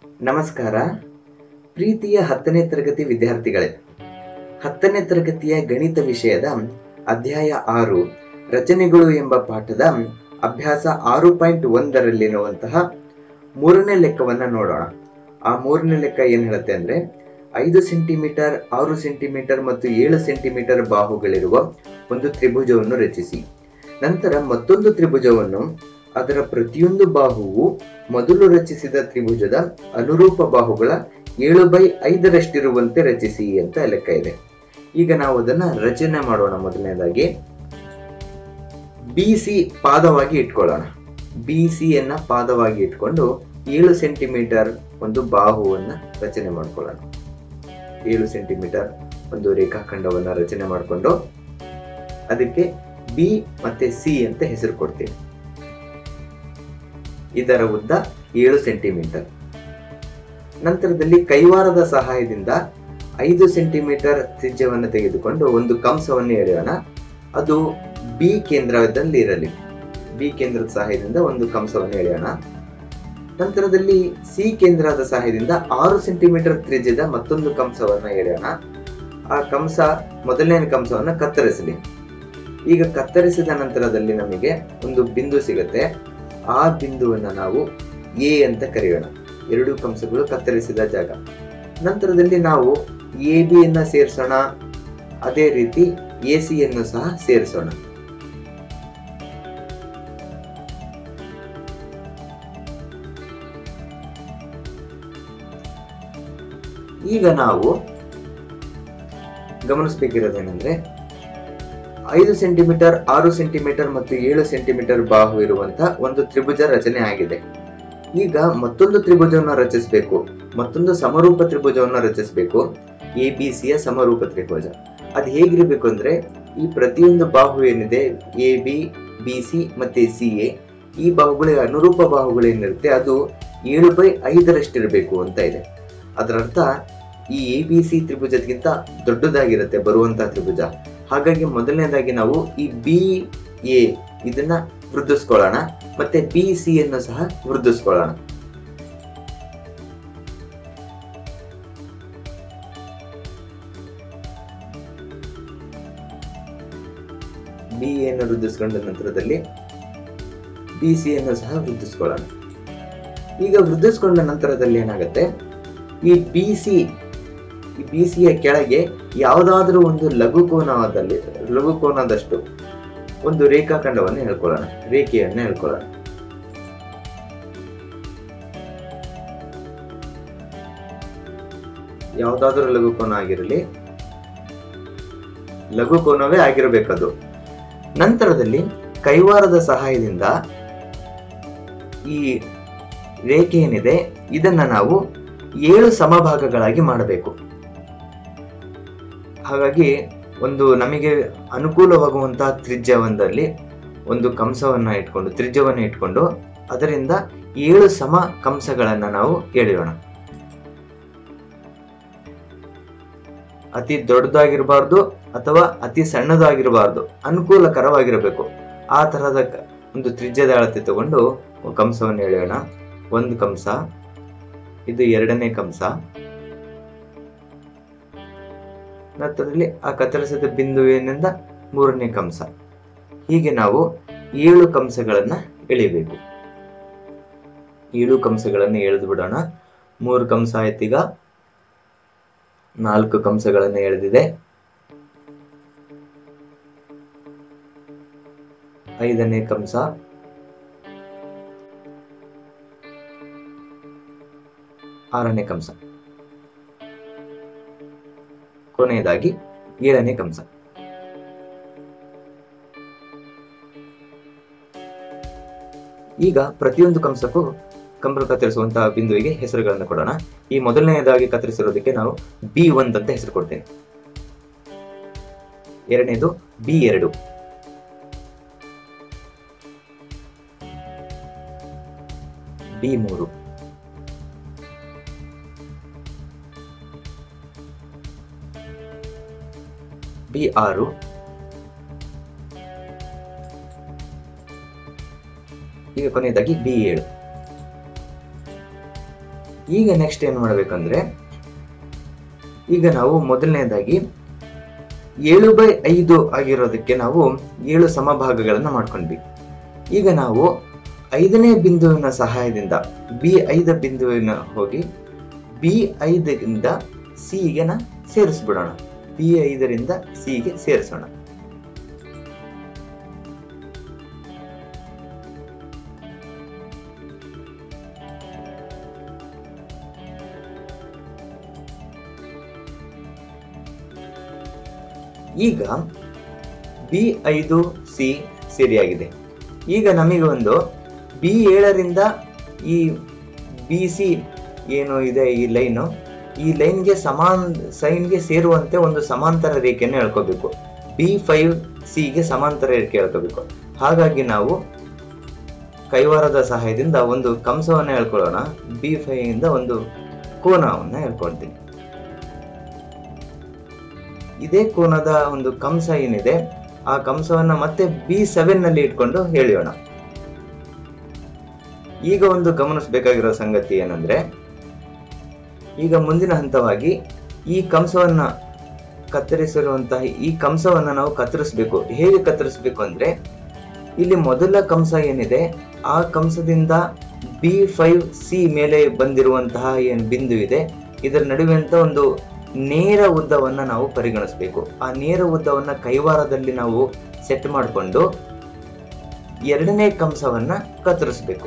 ನಮಸ್ಕಾರ ಪ್ರೀತಿಯ ಹತ್ತನೇ ತರಗತಿ ವಿದ್ಯಾರ್ಥಿಗಳೇ ಹತ್ತನೇ ತರಗತಿಯ ಗಣಿತ ವಿಷಯದ ಅಧ್ಯಾಯ ಆರು ರಚನೆಗಳು ಎಂಬ ಪಾಠದ ಅಭ್ಯಾಸ ಆರು ಪಾಯಿಂಟ್ ಒಂದರಲ್ಲಿರುವಂತಹ ಮೂರನೇ ಲೆಕ್ಕವನ್ನ ನೋಡೋಣ ಆ ಮೂರನೇ ಲೆಕ್ಕ ಏನ್ ಹೇಳುತ್ತೆ ಅಂದ್ರೆ ಐದು ಸೆಂಟಿಮೀಟರ್ ಆರು ಸೆಂಟಿಮೀಟರ್ ಮತ್ತು ಏಳು ಸೆಂಟಿಮೀಟರ್ ಬಾಹುಗಳಿರುವ ಒಂದು ತ್ರಿಭುಜವನ್ನು ರಚಿಸಿ ನಂತರ ಮತ್ತೊಂದು ತ್ರಿಭುಜವನ್ನು ಅದರ ಪ್ರತಿಯೊಂದು ಬಾಹುವು ಮೊದಲು ರಚಿಸಿದ ತ್ರಿಭುಜದ ಅನುರೂಪ ಬಾಹುಗಳ ಏಳು ಬೈ ಐದರಷ್ಟಿರುವಂತೆ ರಚಿಸಿ ಅಂತ ಲೆಕ್ಕ ಇದೆ ಈಗ ನಾವು ಅದನ್ನ ರಚನೆ ಮಾಡೋಣ ಮೊದಲನೇದಾಗಿ ಬಿ ಸಿ ಪಾದವಾಗಿ ಇಟ್ಕೊಳ್ಳೋಣ ಬಿ ಸಿ ಯನ್ನ ಪಾದವಾಗಿ ಇಟ್ಕೊಂಡು ಏಳು ಸೆಂಟಿಮೀಟರ್ ಒಂದು ಬಾಹುವನ್ನ ರಚನೆ ಮಾಡ್ಕೊಳ್ಳೋಣ ಏಳು ಸೆಂಟಿಮೀಟರ್ ಒಂದು ರೇಖಾಖಂಡವನ್ನ ರಚನೆ ಮಾಡಿಕೊಂಡು ಅದಕ್ಕೆ ಬಿ ಮತ್ತೆ ಸಿ ಅಂತ ಹೆಸರು ಕೊಡ್ತೀವಿ ಇದರ ಉದ್ದ ಏಳು ಸೆಂಟಿಮೀಟರ್ ನಂತರದಲ್ಲಿ ಕೈವಾರದ ಸಹಾಯದಿಂದ ಐದು ಸೆಂಟಿಮೀಟರ್ ತ್ರಿಜ್ಯವನ್ನು ತೆಗೆದುಕೊಂಡು ಒಂದು ಕಂಸವನ್ನು ಎಳೆಯೋಣ ಅದು ಬಿ ಕೇಂದ್ರದಲ್ಲಿ ಇರಲಿ ಬಿ ಕೇಂದ್ರದ ಸಹಾಯದಿಂದ ಒಂದು ಕಂಸವನ್ನು ಎಳೆಯೋಣ ನಂತರದಲ್ಲಿ ಸಿ ಕೇಂದ್ರದ ಸಹಾಯದಿಂದ ಆರು ಸೆಂಟಿಮೀಟರ್ ತ್ರಿಜ್ಯದ ಮತ್ತೊಂದು ಕಂಸವನ್ನ ಎಳೆಯೋಣ ಆ ಕಂಸ ಮೊದಲನೇ ಕಂಸವನ್ನ ಕತ್ತರಿಸಲಿ ಈಗ ಕತ್ತರಿಸಿದ ನಂತರದಲ್ಲಿ ನಮಗೆ ಒಂದು ಬಿಂದು ಸಿಗುತ್ತೆ ಆ ಬಿಂದುವನ್ನ ನಾವು ಎ ಅಂತ ಕರೆಯೋಣ ಎರಡು ಕಂಸಗಳು ಕತ್ತರಿಸಿದ ಜಾಗ ನಂತರದಲ್ಲಿ ನಾವು ಎ ಬಿ ಯನ್ನ ಸೇರಿಸೋಣ ಅದೇ ರೀತಿ ಎ ಸಿ ಯನ್ನು ಸಹ ಸೇರಿಸೋಣ ಈಗ ನಾವು ಗಮನಿಸಬೇಕಿರೋದೇನೆಂದ್ರೆ ಐದು ಸೆಂಟಿಮೀಟರ್ ಆರು ಸೆಂಟಿಮೀಟರ್ ಮತ್ತು ಏಳು ಸೆಂಟಿಮೀಟರ್ ಬಾಹು ಇರುವಂತಹ ಒಂದು ತ್ರಿಭುಜ ರಚನೆ ಆಗಿದೆ ಈಗ ಮತ್ತೊಂದು ತ್ರಿಭುಜವನ್ನು ರಚಿಸಬೇಕು ಮತ್ತೊಂದು ಸಮರೂಪ ತ್ರಿಭುಜವನ್ನು ರಚಿಸಬೇಕು ಎ ಬಿ ಸಿಯ ಸಮರೂಪ ತ್ರಿಭುಜ ಅದು ಹೇಗಿರ್ಬೇಕು ಅಂದ್ರೆ ಈ ಪ್ರತಿಯೊಂದು ಬಾಹು ಏನಿದೆ ಎ ಬಿ ಬಿ ಸಿ ಮತ್ತೆ ಸಿ ಎ ಈ ಬಾಹುಗಳಿಗೆ ಅನುರೂಪ ಬಾಹುಗಳು ಏನಿರುತ್ತೆ ಅದು ಏಳು ಬೈ ಐದರಷ್ಟಿರಬೇಕು ಅಂತ ಇದೆ ಅದರ ಅರ್ಥ ಈ ಎ ಬಿ ಸಿ ತ್ರಿಭುಜಕ್ಕಿಂತ ದೊಡ್ಡದಾಗಿರುತ್ತೆ ಬರುವಂತಹ ತ್ರಿಭುಜ ಹಾಗಾಗಿ ಮೊದಲನೇದಾಗಿ ನಾವು ಈ ಬಿ ಎ ಇದನ್ನ ವೃದ್ಧಿಸ್ಕೊಳ್ಳೋಣ ಮತ್ತೆ ಬಿ ಸಿ ಅನ್ನು ಸಹ ವೃದ್ಧಿಸ್ಕೊಳ್ಳೋಣ ಬಿ ಅನ್ನು ವೃದ್ಧಿಸ್ಕೊಂಡ ನಂತರದಲ್ಲಿ ಬಿ ಸಿ ಅನ್ನು ಸಹ ವೃದ್ಧಿಸ್ಕೊಳ್ಳೋಣ ಈಗ ವೃದ್ಧಿಸ್ಕೊಂಡ ನಂತರದಲ್ಲಿ ಏನಾಗುತ್ತೆ ಈ ಬಿ ಸಿ ಈ ಬಿ ಸಿಯ ಕೆಳಗೆ ಯಾವುದಾದ್ರೂ ಒಂದು ಲಘು ಕೋನದಲ್ಲಿ ಲಘು ಕೋನದಷ್ಟು ಒಂದು ರೇಖಾಖಂಡವನ್ನು ಹೇಳ್ಕೊಳ್ಳೋಣ ರೇಖೆಯನ್ನು ಹೇಳ್ಕೊಳ್ಳೋಣ ಯಾವುದಾದ್ರೂ ಲಘು ಕೋನ ಆಗಿರಲಿ ಲಘು ಕೋನವೇ ಆಗಿರಬೇಕದು ನಂತರದಲ್ಲಿ ಕೈವಾರದ ಸಹಾಯದಿಂದ ಈ ರೇಖೆ ಏನಿದೆ ಇದನ್ನ ನಾವು ಏಳು ಸಮಭಾಗಗಳಾಗಿ ಮಾಡಬೇಕು ಹಾಗಾಗಿ ಒಂದು ನಮಗೆ ಅನುಕೂಲವಾಗುವಂತಹ ತ್ರಿಜ್ಯ ಒಂದಲ್ಲಿ ಒಂದು ಕಂಸವನ್ನ ಇಟ್ಕೊಂಡು ತ್ರಿಜ್ಯವನ್ನ ಇಟ್ಕೊಂಡು ಅದರಿಂದ ಏಳು ಸಮ ಕಂಸಗಳನ್ನ ನಾವು ಎಳೆಯೋಣ ಅತಿ ದೊಡ್ಡದಾಗಿರಬಾರ್ದು ಅಥವಾ ಅತಿ ಸಣ್ಣದಾಗಿರಬಾರ್ದು ಅನುಕೂಲಕರವಾಗಿರಬೇಕು ಆ ತರಹದ ಒಂದು ತ್ರಿಜ್ಯದ ಅಳತೆ ತಗೊಂಡು ಕಂಸವನ್ನು ಎಳೆಯೋಣ ಒಂದು ಕಂಸ ಇದು ಎರಡನೇ ಕಂಸ ನಂತರದಲ್ಲಿ ಆ ಕತ್ತರಿಸಿದ ಬಿಂದುವಿನಿಂದ ಮೂರನೇ ಕಂಸ ಹೀಗೆ ನಾವು ಏಳು ಕಂಸಗಳನ್ನ ಎಳಿಬೇಕು ಏಳು ಕಂಸಗಳನ್ನ ಎಳೆದು ಬಿಡೋಣ ಮೂರು ಕಂಸ ಆಯ್ತೀಗ ನಾಲ್ಕು ಕಂಸಗಳನ್ನ ಎಳೆದಿದೆ ಐದನೇ ಕಂಸ ಆರನೇ ಕಂಸ ಕೊನೆಯದಾಗಿ ಏಳನೇ ಕಂಸ ಈಗ ಪ್ರತಿಯೊಂದು ಕಂಸಕ್ಕೂ ಕಂಬರು ಕತ್ತರಿಸುವಂತಹ ಬಿಂದುವಿಗೆ ಹೆಸರುಗಳನ್ನು ಕೊಡೋಣ ಈ ಮೊದಲನೆಯದಾಗಿ ಕತ್ತರಿಸಿರೋದಕ್ಕೆ ನಾವು ಬಿ ಒಂದ್ ಅಂತ ಹೆಸರು ಕೊಡ್ತೇನೆ ಎರಡನೇದು ಬಿ ಎರಡು ಬಿ ಮೂರು ಬಿ ಆರು ಈಗ ಕೊನೆಯದಾಗಿ ಬಿ ಏಳು ಈಗ ನೆಕ್ಸ್ಟ್ ಏನು ಮಾಡಬೇಕಂದ್ರೆ ಈಗ ನಾವು ಮೊದಲನೇದಾಗಿ ಏಳು ಬೈ ಐದು ಆಗಿರೋದಕ್ಕೆ ನಾವು ಏಳು ಸಮಭಾಗಗಳನ್ನು ಮಾಡ್ಕೊಂಡ್ವಿ ಈಗ ನಾವು ಐದನೇ ಬಿಂದುವಿನ ಸಹಾಯದಿಂದ ಬಿ ಐದ ಬಿಂದುವಿನ ಹೋಗಿ ಬಿ ಐದರಿಂದ ಸಿಗೆ ನ ಸೇರಿಸ್ಬಿಡೋಣ ಬಿ ಐದರಿಂದ ಸಿಗೆ ಸೇರಿಸೋಣ ಈಗ ಬಿ ಐದು ಸಿ ಸರಿಯಾಗಿದೆ ಈಗ ನಮಗೆ ಒಂದು ಬಿ ಏಳರಿಂದ ಈ ಬಿ ಸಿ ಏನು ಇದೆ ಈ ಲೈನು ಈ ಲೈನ್ಗೆ ಸಮಾನ ಸೈನ್ಗೆ ಸೇರುವಂತೆ ಒಂದು ಸಮಾಂತರ ರೇಖೆಯನ್ನು ಹೇಳ್ಕೋಬೇಕು ಬಿ ಫೈವ್ ಸಿಗೆ ಸಮಾಂತರ ರೇಖೆ ಹೇಳ್ಕೋಬೇಕು ಹಾಗಾಗಿ ನಾವು ಕೈವಾರದ ಸಹಾಯದಿಂದ ಒಂದು ಕಂಸವನ್ನು ಹೇಳ್ಕೊಳ್ಳೋಣ ಬಿ ಫೈವ್ ಇಂದ ಒಂದು ಕೋನವನ್ನು ಹೇಳ್ಕೊಳ್ತೀನಿ ಇದೇ ಕೋನದ ಒಂದು ಕಂಸ ಏನಿದೆ ಆ ಕಂಸವನ್ನ ಮತ್ತೆ ಬಿ ಸೆವೆನ್ ನಲ್ಲಿ ಇಟ್ಕೊಂಡು ಹೇಳಿಯೋಣ ಈಗ ಒಂದು ಗಮನಿಸಬೇಕಾಗಿರೋ ಸಂಗತಿ ಏನಂದ್ರೆ ಈಗ ಮುಂದಿನ ಹಂತವಾಗಿ ಈ ಕಂಸವನ್ನ ಕತ್ತರಿಸಿರುವಂತಹ ಈ ಕಂಸವನ್ನ ನಾವು ಕತ್ತರಿಸಬೇಕು ಹೇಗೆ ಕತ್ತರಿಸಬೇಕು ಅಂದ್ರೆ ಇಲ್ಲಿ ಮೊದಲ ಕಂಸ ಏನಿದೆ ಆ ಕಂಸದಿಂದ ಬಿ ಫೈವ್ ಸಿ ಮೇಲೆ ಬಂದಿರುವಂತಹ ಏನ್ ಬಿಂದು ಇದೆ ಇದರ ನಡುವೆ ಒಂದು ನೇರ ಉದ್ದವನ್ನ ನಾವು ಪರಿಗಣಿಸಬೇಕು ಆ ನೇರ ಉದ್ದವನ್ನ ಕೈವಾರದಲ್ಲಿ ನಾವು ಸೆಟ್ ಮಾಡಿಕೊಂಡು ಎರಡನೇ ಕಂಸವನ್ನ ಕತ್ತರಿಸಬೇಕು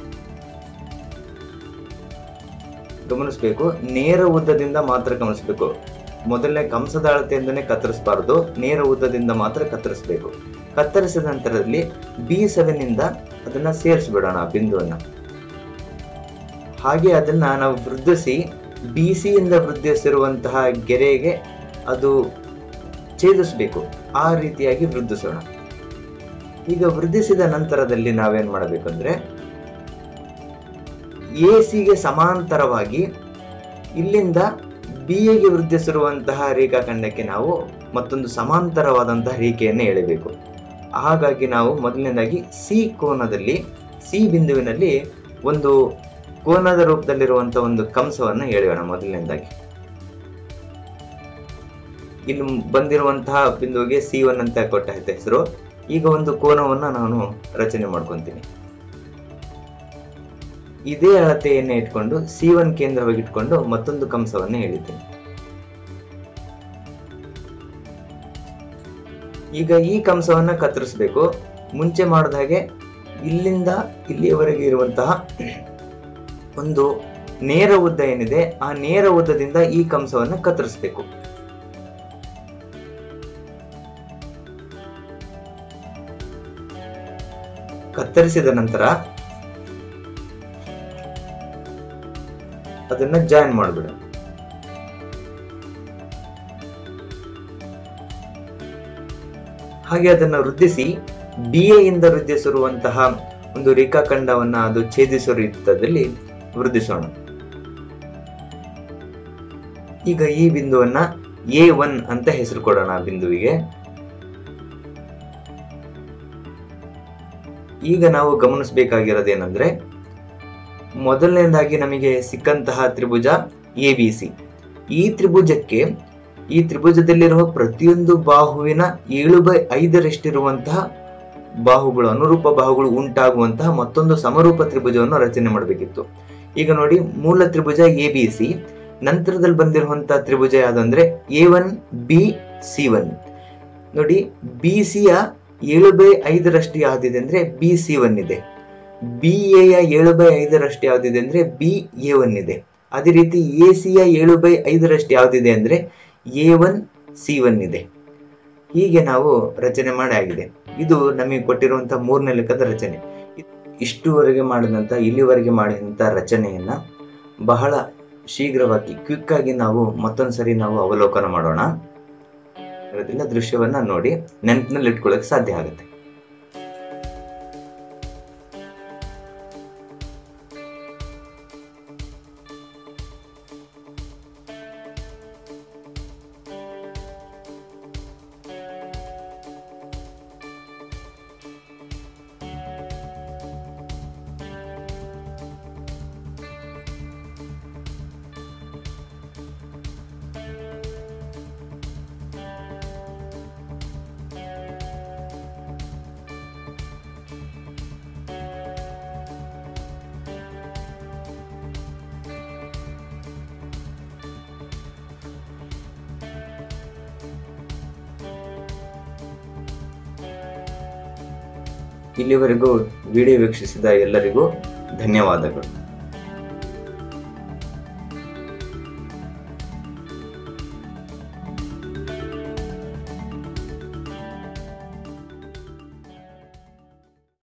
ಗಮನಿಸಬೇಕು ನೇರ ಉದ್ದದಿಂದ ಮಾತ್ರ ಗಮನಿಸಬೇಕು ಮೊದಲನೇ ಕಂಸದ ಅಳತೆಯಿಂದನೇ ಕತ್ತರಿಸಬಾರದು ನೇರ ಉದ್ದದಿಂದ ಮಾತ್ರ ಕತ್ತರಿಸಬೇಕು ಕತ್ತರಿಸಿದ ನಂತರದಲ್ಲಿ ಬಿ ಸೆವೆನ್ ಇಂದ ಅದನ್ನ ಸೇರಿಸ್ಬಿಡೋಣ ಆ ಬಿಂದುವನ್ನ ಹಾಗೆ ಅದನ್ನ ನಾವು ವೃದ್ಧಿಸಿ ಬಿ ಸಿ ಇಂದ ವೃದ್ಧಿಸಿರುವಂತಹ ಗೆರೆಗೆ ಅದು ಛೇದಿಸಬೇಕು ಆ ರೀತಿಯಾಗಿ ವೃದ್ಧಿಸೋಣ ಈಗ ವೃದ್ಧಿಸಿದ ನಂತರದಲ್ಲಿ ನಾವೇನ್ ಮಾಡಬೇಕಂದ್ರೆ ಎ ಸಿಗೆ ಸಮಾಂತರವಾಗಿ ಇಲ್ಲಿಂದ ಬಿ ಎಗೆ ವೃದ್ಧಿಸಿರುವಂತಹ ರೇಖಾಖಂಡಕ್ಕೆ ನಾವು ಮತ್ತೊಂದು ಸಮಾಂತರವಾದಂತಹ ರೇಖೆಯನ್ನು ಎಳೆಯಬೇಕು ಹಾಗಾಗಿ ನಾವು ಮೊದಲನೇದಾಗಿ ಸಿ ಕೋನದಲ್ಲಿ ಸಿ ಬಿಂದುವಿನಲ್ಲಿ ಒಂದು ಕೋನದ ರೂಪದಲ್ಲಿರುವಂತಹ ಒಂದು ಕಂಸವನ್ನು ಎಳೆಯೋಣ ಮೊದಲನೇದಾಗಿ ಇಲ್ಲಿ ಬಂದಿರುವಂತಹ ಬಿಂದುವಿಗೆ ಸಿ ಒನ್ ಅಂತ ಕೊಟ್ಟ ಹೆಸರು ಈಗ ಒಂದು ಕೋನವನ್ನ ನಾನು ರಚನೆ ಮಾಡ್ಕೊಂತೀನಿ ಇದೇ ಅಳತೆಯನ್ನೇ ಇಟ್ಕೊಂಡು ಸಿ ಒನ್ ಕೇಂದ್ರವಾಗಿ ಇಟ್ಕೊಂಡು ಮತ್ತೊಂದು ಕಂಸವನ್ನು ಹೇಳಿದ್ದೀನಿ ಈಗ ಈ ಕಂಸವನ್ನ ಕತ್ತರಿಸಬೇಕು ಮುಂಚೆ ಮಾಡಿದ ಹಾಗೆ ಇಲ್ಲಿಂದ ಇಲ್ಲಿಯವರೆಗೆ ಇರುವಂತಹ ಒಂದು ನೇರ ಉದ್ದ ಏನಿದೆ ಆ ನೇರ ಉದ್ದದಿಂದ ಈ ಕಂಸವನ್ನು ಕತ್ತರಿಸಬೇಕು ಕತ್ತರಿಸಿದ ನಂತರ ಅದನ್ನ ಜಾಯಿನ್ ಮಾಡ್ಬಿಡ ಹಾಗೆ ಅದನ್ನ ವೃದ್ಧಿಸಿ ಬಿ ಇಂದ ವೃದ್ಧಿಸಿರುವಂತಹ ಒಂದು ರೇಖಾಖಂಡವನ್ನ ಅದು ಛೇದಿಸುವ ವೃತ್ತದಲ್ಲಿ ವೃದ್ಧಿಸೋಣ ಈಗ ಈ ಬಿಂದುವನ್ನ ಎ ಒನ್ ಅಂತ ಹೆಸರು ಕೊಡೋಣ ಆ ಬಿಂದುವಿಗೆ ಈಗ ನಾವು ಗಮನಿಸಬೇಕಾಗಿರೋದೇನೆಂದ್ರೆ ಮೊದಲನೇದಾಗಿ ನಮಗೆ ಸಿಕ್ಕಂತಹ ತ್ರಿಭುಜ ಎ ಬಿ ಸಿ ಈ ತ್ರಿಭುಜಕ್ಕೆ ಈ ತ್ರಿಭುಜದಲ್ಲಿರುವ ಪ್ರತಿಯೊಂದು ಬಾಹುವಿನ ಏಳು ಬೈ ಐದರಷ್ಟಿರುವಂತಹ ಬಾಹುಗಳು ಅನುರೂಪ ಬಾಹುಗಳು ಉಂಟಾಗುವಂತಹ ಮತ್ತೊಂದು ಸಮರೂಪ ತ್ರಿಭುಜವನ್ನು ರಚನೆ ಮಾಡಬೇಕಿತ್ತು ಈಗ ನೋಡಿ ಮೂಲ ತ್ರಿಭುಜ ಎ ಬಿ ಸಿ ನಂತರದಲ್ಲಿ ಬಂದಿರುವಂತಹ ತ್ರಿಭುಜ ಯಾವ್ದಂದ್ರೆ A one B C one ನೋಡಿ ಬಿ ಸಿಯ ಏಳು ಬೈ ಐದರಷ್ಟು ಯಾವ್ದಿದೆ ಅಂದ್ರೆ ಬಿ ಸಿ ಒನ್ ಇದೆ ಬಿ ಎಯ ಏಳು ಬೈ ಐದರಷ್ಟು ಯಾವ್ದಿದೆ ಅಂದ್ರೆ ಬಿ ಎ ಒನ್ ಇದೆ ಅದೇ ರೀತಿ ಎ ಸಿಯ ಏಳು ಬೈ ಐದರಷ್ಟು ಯಾವ್ದಿದೆ ಅಂದ್ರೆ ಎ ಒನ್ ಸಿ ಒನ್ ಇದೆ ಹೀಗೆ ನಾವು ರಚನೆ ಮಾಡಿ ಆಗಿದೆ ಇದು ನಮಗೆ ಕೊಟ್ಟಿರುವಂತಹ ಮೂರನೇ ಲೆಕ್ಕದ ರಚನೆ ಇಷ್ಟುವರೆಗೆ ಮಾಡಿದಂತ ಇಲ್ಲಿವರೆಗೆ ಮಾಡಿದಂತ ರಚನೆಯನ್ನ ಬಹಳ ಶೀಘ್ರವಾಗಿ ಕ್ವಿಕ್ ಆಗಿ ನಾವು ಮತ್ತೊಂದ್ಸರಿ ನಾವು ಅವಲೋಕನ ಮಾಡೋಣ ಅದರಿಂದ ದೃಶ್ಯವನ್ನ ನೋಡಿ ನೆನಪಿನಲ್ಲಿ ಇಟ್ಕೊಳ್ಳಕ್ಕೆ ಸಾಧ್ಯ ಆಗುತ್ತೆ ಇಲ್ಲಿವರೆಗೂ ವಿಡಿಯೋ ವೀಕ್ಷಿಸಿದ ಎಲ್ಲರಿಗೂ ಧನ್ಯವಾದಗಳು